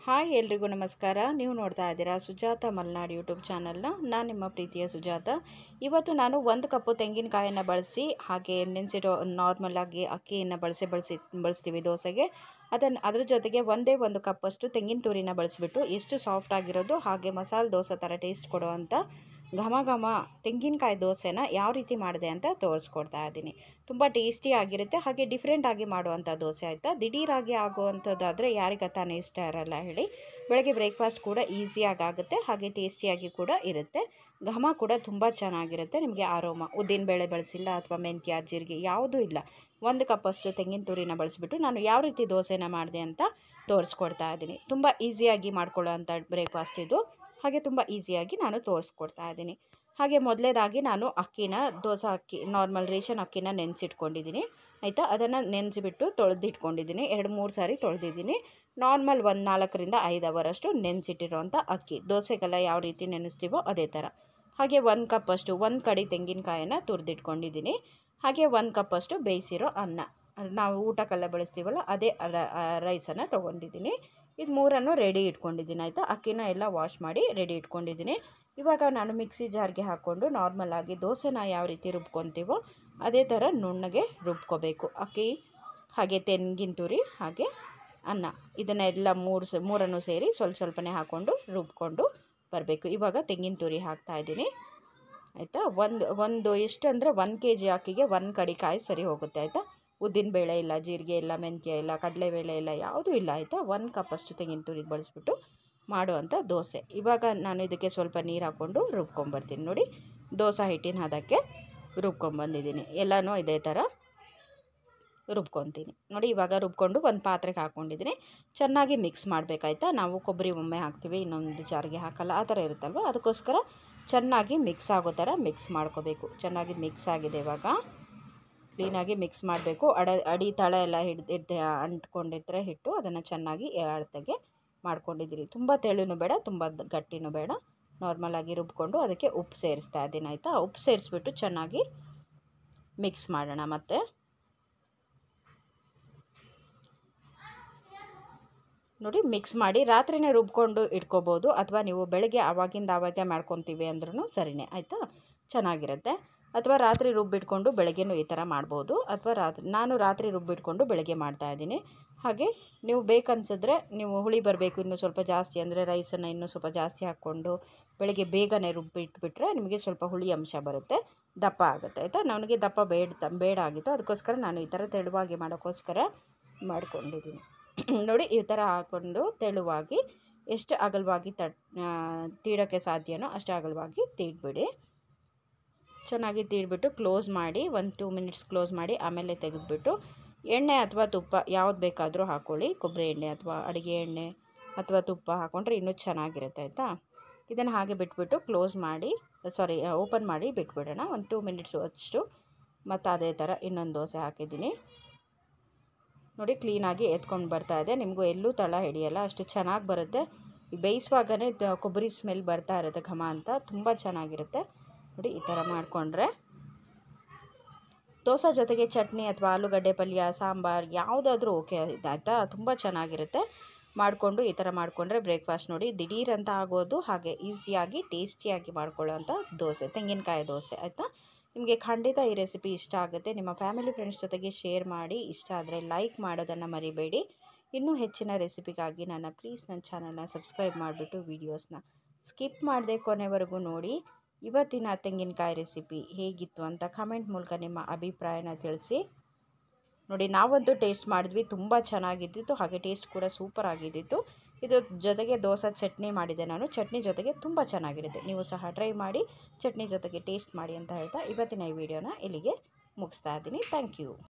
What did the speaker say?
hi ಎಲ್ರಿಗೂ ನಮಸ್ಕಾರ ನೀವು ನೋಡ್ತಾ ಇದ್ದೀರಾ ಸುಜಾತ ಮಲ್ನಾಡ್ ಯೂಟ್ಯೂಬ್ ಚಾನಲ್ನ ನಾನು ನಿಮ್ಮ ಪ್ರೀತಿಯ ಸುಜಾತ ಇವತ್ತು ನಾನು ಒಂದು ಕಪ್ಪು ತೆಂಗಿನಕಾಯನ್ನು ಬಳಸಿ ಹಾಗೆ ನೆನೆಸಿರೋ ನಾರ್ಮಲಾಗಿ ಅಕ್ಕಿಯನ್ನು ಬಳಸಿ ಬಳಸಿ ಬಳಸ್ತೀವಿ ದೋಸೆಗೆ ಅದನ್ನು ಅದ್ರ ಜೊತೆಗೆ ಒಂದೇ ಒಂದು ಕಪ್ಪಷ್ಟು ತೆಂಗಿನ ತುರಿನ ಬಳಸಿಬಿಟ್ಟು ಎಷ್ಟು ಸಾಫ್ಟ್ ಆಗಿರೋದು ಹಾಗೆ ಮಸಾಲೆ ದೋಸೆ ಥರ ಟೇಸ್ಟ್ ಕೊಡುವಂಥ ಘಮ ಘಮ ತೆಂಗಿನಕಾಯಿ ದೋಸೆನ ಯಾವ ರೀತಿ ಮಾಡಿದೆ ಅಂತ ತೋರಿಸ್ಕೊಡ್ತಾ ಇದ್ದೀನಿ ತುಂಬ ಟೇಸ್ಟಿ ಆಗಿರುತ್ತೆ ಹಾಗೆ ಡಿಫ್ರೆಂಟ್ ಆಗಿ ಮಾಡುವಂಥ ದೋಸೆ ಆಯಿತಾ ದಿಢೀರಾಗಿ ಆಗುವಂಥದ್ದಾದರೆ ಯಾರಿಗೆ ತಾನೇ ಇಷ್ಟ ಇರಲ್ಲ ಹೇಳಿ ಬೆಳಗ್ಗೆ ಬ್ರೇಕ್ಫಾಸ್ಟ್ ಕೂಡ ಈಸಿಯಾಗಿ ಆಗುತ್ತೆ ಹಾಗೆ ಟೇಸ್ಟಿಯಾಗಿ ಕೂಡ ಇರುತ್ತೆ ಘಮ ಕೂಡ ತುಂಬ ಚೆನ್ನಾಗಿರುತ್ತೆ ನಿಮಗೆ ಆರೋಮ ಉದ್ದಿನಬೇಳೆ ಬಳಸಿಲ್ಲ ಅಥವಾ ಮೆಂತ್ಯ ಜೀರಿಗೆ ಯಾವುದೂ ಇಲ್ಲ ಒಂದು ಕಪ್ಪಷ್ಟು ತೆಂಗಿನ ತುರಿನ ಬಳಸಿಬಿಟ್ಟು ನಾನು ಯಾವ ರೀತಿ ದೋಸೆನ ಮಾಡಿದೆ ಅಂತ ತೋರಿಸ್ಕೊಡ್ತಾ ಇದ್ದೀನಿ ತುಂಬ ಈಸಿಯಾಗಿ ಮಾಡ್ಕೊಳ್ಳೋ ಅಂಥ ಬ್ರೇಕ್ಫಾಸ್ಟ್ ಇದು ಹಾಗೆ ತುಂಬ ಈಸಿಯಾಗಿ ನಾನು ತೋರಿಸ್ಕೊಡ್ತಾ ಇದ್ದೀನಿ ಹಾಗೆ ಮೊದಲೇದಾಗಿ ನಾನು ಅಕ್ಕಿನ ದೋಸೆ ಅಕ್ಕಿ ನಾರ್ಮಲ್ ರೇಷನ್ ಅಕ್ಕಿನ ನೆನೆಸಿಟ್ಕೊಂಡಿದ್ದೀನಿ ಆಯಿತಾ ಅದನ್ನು ನೆನೆಸಿಬಿಟ್ಟು ತೊಳೆದಿಟ್ಕೊಂಡಿದ್ದೀನಿ ಎರಡು ಮೂರು ಸಾರಿ ತೊಳೆದಿದ್ದೀನಿ ನಾರ್ಮಲ್ ಒಂದು ನಾಲ್ಕರಿಂದ ಐದು ಅವರಷ್ಟು ನೆನೆಸಿಟ್ಟಿರೋಂಥ ಅಕ್ಕಿ ದೋಸೆಗೆಲ್ಲ ಯಾವ ರೀತಿ ನೆನೆಸ್ತೀವೋ ಅದೇ ಥರ ಹಾಗೆ ಒಂದು ಕಪ್ಪಷ್ಟು ಒಂದು ಕಡಿ ತೆಂಗಿನಕಾಯನ್ನು ತುರಿದಿಟ್ಕೊಂಡಿದ್ದೀನಿ ಹಾಗೆ ಒಂದು ಕಪ್ಪಷ್ಟು ಬೇಯಿಸಿರೋ ಅನ್ನ ನಾವು ಊಟಕ್ಕೆಲ್ಲ ಬಳಸ್ತೀವಲ್ಲ ಅದೇ ರೈಸನ್ನು ತೊಗೊಂಡಿದ್ದೀನಿ ಇದು ಮೂರನ್ನು ರೆಡಿ ಇಟ್ಕೊಂಡಿದ್ದೀನಿ ಆಯಿತಾ ಅಕ್ಕಿನ ಎಲ್ಲ ವಾಶ್ ಮಾಡಿ ರೆಡಿ ಇಟ್ಕೊಂಡಿದ್ದೀನಿ ಇವಾಗ ನಾನು ಮಿಕ್ಸಿ ಜಾರ್ಗೆ ಹಾಕ್ಕೊಂಡು ನಾರ್ಮಲಾಗಿ ದೋಸೆನ ಯಾವ ರೀತಿ ರುಬ್ಕೊತೀವೋ ಅದೇ ಥರ ನುಣ್ಣಗೆ ರುಬ್ಕೋಬೇಕು ಅಕ್ಕಿ ಹಾಗೆ ತೆಂಗಿನ ತುರಿ ಹಾಗೆ ಅನ್ನ ಇದನ್ನೆಲ್ಲ ಮೂರು ಸ ಮೂರನ್ನು ಸೇರಿ ಸ್ವಲ್ಪ ಸ್ವಲ್ಪನೇ ಹಾಕ್ಕೊಂಡು ರುಬ್ಕೊಂಡು ಬರಬೇಕು ಇವಾಗ ತೆಂಗಿನ ತುರಿ ಹಾಕ್ತಾಯಿದ್ದೀನಿ ಆಯಿತಾ ಒಂದು ಒಂದು ಎಷ್ಟು ಅಂದರೆ ಒಂದು ಕೆ ಜಿ ಅಕ್ಕಿಗೆ ಒಂದು ಕಡಿ ಕಾಯಿ ಸರಿ ಹೋಗುತ್ತೆ ಆಯಿತಾ ಉದ್ದಿನಬೇಳೆ ಇಲ್ಲ ಜೀರಿಗೆ ಇಲ್ಲ ಮೆಂತ್ಯ ಇಲ್ಲ ಕಡಲೆಬೇಳೆ ಇಲ್ಲ ಯಾವುದೂ ಇಲ್ಲ ಆಯಿತಾ ಒಂದು ಕಪ್ಪಷ್ಟು ತೆಂಗಿನ ತುರಿ ಬಳಸ್ಬಿಟ್ಟು ಮಾಡುವಂಥ ದೋಸೆ ಇವಾಗ ನಾನು ಇದಕ್ಕೆ ಸ್ವಲ್ಪ ನೀರು ಹಾಕ್ಕೊಂಡು ರುಬ್ಕೊಂಬರ್ತೀನಿ ನೋಡಿ ದೋಸೆ ಹಿಟ್ಟಿನ ಹದಕ್ಕೆ ರುಬ್ಕೊಂಬಂದಿದ್ದೀನಿ ಎಲ್ಲನೂ ಇದೇ ಥರ ರುಬ್ಕೊತೀನಿ ನೋಡಿ ಇವಾಗ ರುಬ್ಕೊಂಡು ಒಂದು ಪಾತ್ರೆಗೆ ಹಾಕ್ಕೊಂಡಿದ್ದೀನಿ ಚೆನ್ನಾಗಿ ಮಿಕ್ಸ್ ಮಾಡಬೇಕಾಯ್ತಾ ನಾವು ಕೊಬ್ಬರಿ ಒಮ್ಮೆ ಹಾಕ್ತೀವಿ ಇನ್ನೊಂದು ಜಾರಿಗೆ ಹಾಕಲ್ಲ ಆ ಥರ ಇರುತ್ತಲ್ವ ಅದಕ್ಕೋಸ್ಕರ ಚೆನ್ನಾಗಿ ಮಿಕ್ಸ್ ಆಗೋ ಥರ ಮಿಕ್ಸ್ ಮಾಡ್ಕೋಬೇಕು ಚೆನ್ನಾಗಿ ಮಿಕ್ಸ್ ಆಗಿದೆ ಇವಾಗ ಕ್ಲೀನಾಗಿ ಮಿಕ್ಸ್ ಮಾಡಬೇಕು ಅಡ ಅಡಿ ತಳ ಎಲ್ಲ ಹಿಡ್ದು ಅಂಟ್ಕೊಂಡಿದ್ರೆ ಹಿಟ್ಟು ಅದನ್ನು ಚೆನ್ನಾಗಿ ಅಳತೆಗೆ ಮಾಡ್ಕೊಂಡಿದ್ದೀರಿ ತುಂಬ ತೆಳುನೂ ಬೇಡ ತುಂಬ ಗಟ್ಟಿನೂ ಬೇಡ ನಾರ್ಮಲಾಗಿ ರುಬ್ಕೊಂಡು ಅದಕ್ಕೆ ಉಪ್ಪು ಸೇರಿಸ್ತಾ ಇದ್ದೀನಿ ಆಯಿತಾ ಉಪ್ಪು ಸೇರಿಸ್ಬಿಟ್ಟು ಚೆನ್ನಾಗಿ ಮಿಕ್ಸ್ ಮಾಡೋಣ ಮತ್ತು ನೋಡಿ ಮಿಕ್ಸ್ ಮಾಡಿ ರಾತ್ರಿನೇ ರುಬ್ಕೊಂಡು ಇಟ್ಕೋಬೋದು ಅಥವಾ ನೀವು ಬೆಳಗ್ಗೆ ಆವಾಗಿಂದ ಆವಾಗೆ ಮಾಡ್ಕೊತೀವಿ ಅಂದ್ರೂ ಸರಿಯೇ ಆಯಿತಾ ಚೆನ್ನಾಗಿರುತ್ತೆ ಅಥವಾ ರಾತ್ರಿ ರುಬ್ಬಿಟ್ಕೊಂಡು ಬೆಳಗ್ಗೆನೂ ಈ ಥರ ಮಾಡ್ಬೋದು ಅಥವಾ ರಾತ್ರಿ ನಾನು ರಾತ್ರಿ ರುಬ್ಬಿಟ್ಕೊಂಡು ಬೆಳಗ್ಗೆ ಮಾಡ್ತಾಯಿದ್ದೀನಿ ಹಾಗೆ ನೀವು ಬೇಕನ್ಸಿದ್ರೆ ನೀವು ಹುಳಿ ಬರಬೇಕು ಇನ್ನೂ ಸ್ವಲ್ಪ ಜಾಸ್ತಿ ಅಂದರೆ ರೈಸನ್ನು ಇನ್ನೂ ಸ್ವಲ್ಪ ಜಾಸ್ತಿ ಹಾಕ್ಕೊಂಡು ಬೆಳಗ್ಗೆ ಬೇಗನೆ ರುಬ್ಬಿಟ್ಬಿಟ್ರೆ ನಿಮಗೆ ಸ್ವಲ್ಪ ಹುಳಿ ಅಂಶ ಬರುತ್ತೆ ದಪ್ಪ ಆಗುತ್ತೆ ಆಯಿತಾ ನನಗೆ ದಪ್ಪ ಬೇಡ ಬೇಡ ಆಗಿತ್ತು ಅದಕ್ಕೋಸ್ಕರ ನಾನು ಈ ಥರ ತೆಳುವಾಗಿ ಮಾಡೋಕ್ಕೋಸ್ಕರ ಮಾಡ್ಕೊಂಡಿದ್ದೀನಿ ನೋಡಿ ಈ ಥರ ಹಾಕ್ಕೊಂಡು ತೆಳುವಾಗಿ ಎಷ್ಟು ಅಗಲವಾಗಿ ತಟ್ ತೀಡೋಕ್ಕೆ ಸಾಧ್ಯನೋ ಅಷ್ಟು ಅಗಲವಾಗಿ ತೀಡ್ಬಿಡಿ ಚೆನ್ನಾಗಿ ತೀಡ್ಬಿಟ್ಟು ಕ್ಲೋಸ್ ಮಾಡಿ ಒಂದು ಟೂ ಮಿನಿಟ್ಸ್ ಕ್ಲೋಸ್ ಮಾಡಿ ಆಮೇಲೆ ತೆಗೆದುಬಿಟ್ಟು ಎಣ್ಣೆ ಅಥವಾ ತುಪ್ಪ ಯಾವ್ದು ಬೇಕಾದರೂ ಹಾಕ್ಕೊಳ್ಳಿ ಕೊಬ್ಬರಿ ಎಣ್ಣೆ ಅಥವಾ ಅಡುಗೆ ಎಣ್ಣೆ ಅಥವಾ ತುಪ್ಪ ಹಾಕ್ಕೊಂಡ್ರೆ ಇನ್ನೂ ಚೆನ್ನಾಗಿರುತ್ತೆ ಆಯಿತಾ ಇದನ್ನು ಹಾಗೆ ಬಿಟ್ಬಿಟ್ಟು ಕ್ಲೋಸ್ ಮಾಡಿ ಸಾರಿ ಓಪನ್ ಮಾಡಿ ಬಿಟ್ಬಿಡೋಣ ಒಂದು ಟೂ ಮಿನಿಟ್ಸು ಅಷ್ಟು ಮತ್ತು ಅದೇ ಥರ ಇನ್ನೊಂದು ದೋಸೆ ಹಾಕಿದ್ದೀನಿ ನೋಡಿ ಕ್ಲೀನಾಗಿ ಎತ್ಕೊಂಡು ಬರ್ತಾ ಇದೆ ನಿಮಗೂ ಎಲ್ಲೂ ತಳ ಹಿಡಿಯಲ್ಲ ಅಷ್ಟು ಚೆನ್ನಾಗಿ ಬರುತ್ತೆ ಬೇಯಿಸುವಾಗನೇ ಕೊಬ್ಬರಿ ಸ್ಮೆಲ್ ಬರ್ತಾ ಇರುತ್ತೆ ಘಮ ಅಂತ ತುಂಬ ಚೆನ್ನಾಗಿರುತ್ತೆ ನೋಡಿ ಈ ಥರ ಮಾಡಿಕೊಂಡ್ರೆ ದೋಸೆ ಜೊತೆಗೆ ಚಟ್ನಿ ಅಥವಾ ಆಲೂಗಡ್ಡೆ ಪಲ್ಯ ಸಾಂಬಾರು ಯಾವುದಾದ್ರೂ ಓಕೆ ಆಯಿತಾ ತುಂಬ ಚೆನ್ನಾಗಿರುತ್ತೆ ಮಾಡಿಕೊಂಡು ಈ ಥರ ಮಾಡಿಕೊಂಡ್ರೆ ಬ್ರೇಕ್ಫಾಸ್ಟ್ ನೋಡಿ ದಿಢೀರ್ ಅಂತ ಆಗೋದು ಹಾಗೆ ಈಸಿಯಾಗಿ ಟೇಸ್ಟಿಯಾಗಿ ಮಾಡ್ಕೊಳ್ಳೋವಂಥ ದೋಸೆ ತೆಂಗಿನಕಾಯಿ ದೋಸೆ ಆಯಿತಾ ನಿಮಗೆ ಖಂಡಿತ ಈ ರೆಸಿಪಿ ಇಷ್ಟ ಆಗುತ್ತೆ ನಿಮ್ಮ ಫ್ಯಾಮಿಲಿ ಫ್ರೆಂಡ್ಸ್ ಜೊತೆಗೆ ಶೇರ್ ಮಾಡಿ ಇಷ್ಟ ಆದರೆ ಲೈಕ್ ಮಾಡೋದನ್ನು ಮರಿಬೇಡಿ ಇನ್ನೂ ಹೆಚ್ಚಿನ ರೆಸಿಪಿಗಾಗಿ ನನ್ನ ಪ್ಲೀಸ್ ನನ್ನ ಚಾನಲ್ನ ಸಬ್ಸ್ಕ್ರೈಬ್ ಮಾಡಿಬಿಟ್ಟು ವೀಡಿಯೋಸ್ನ ಸ್ಕಿಪ್ ಮಾಡದೆ ಕೊನೆವರೆಗೂ ನೋಡಿ ಇವತ್ತಿನ ತೆಂಗಿನಕಾಯಿ ರೆಸಿಪಿ ಹೇಗಿತ್ತು ಅಂತ ಕಮೆಂಟ್ ಮೂಲಕ ನಿಮ್ಮ ಅಭಿಪ್ರಾಯನ ತಿಳಿಸಿ ನೋಡಿ ನಾವಂತೂ ಟೇಸ್ಟ್ ಮಾಡಿದ್ವಿ ತುಂಬ ಚೆನ್ನಾಗಿದ್ದಿತ್ತು ಹಾಗೆ ಟೇಸ್ಟ್ ಕೂಡ ಸೂಪರ್ ಆಗಿದ್ದಿತ್ತು ಇದು ಜೊತೆಗೆ ದೋಸೆ ಚಟ್ನಿ ಮಾಡಿದೆ ನಾನು ಚಟ್ನಿ ಜೊತೆಗೆ ತುಂಬ ಚೆನ್ನಾಗಿರುತ್ತೆ ನೀವು ಸಹ ಟ್ರೈ ಮಾಡಿ ಚಟ್ನಿ ಜೊತೆಗೆ ಟೇಸ್ಟ್ ಮಾಡಿ ಅಂತ ಹೇಳ್ತಾ ಇವತ್ತಿನ ಈ ವಿಡಿಯೋನ ಇಲ್ಲಿಗೆ ಮುಗಿಸ್ತಾ ಇದ್ದೀನಿ ಥ್ಯಾಂಕ್ ಯು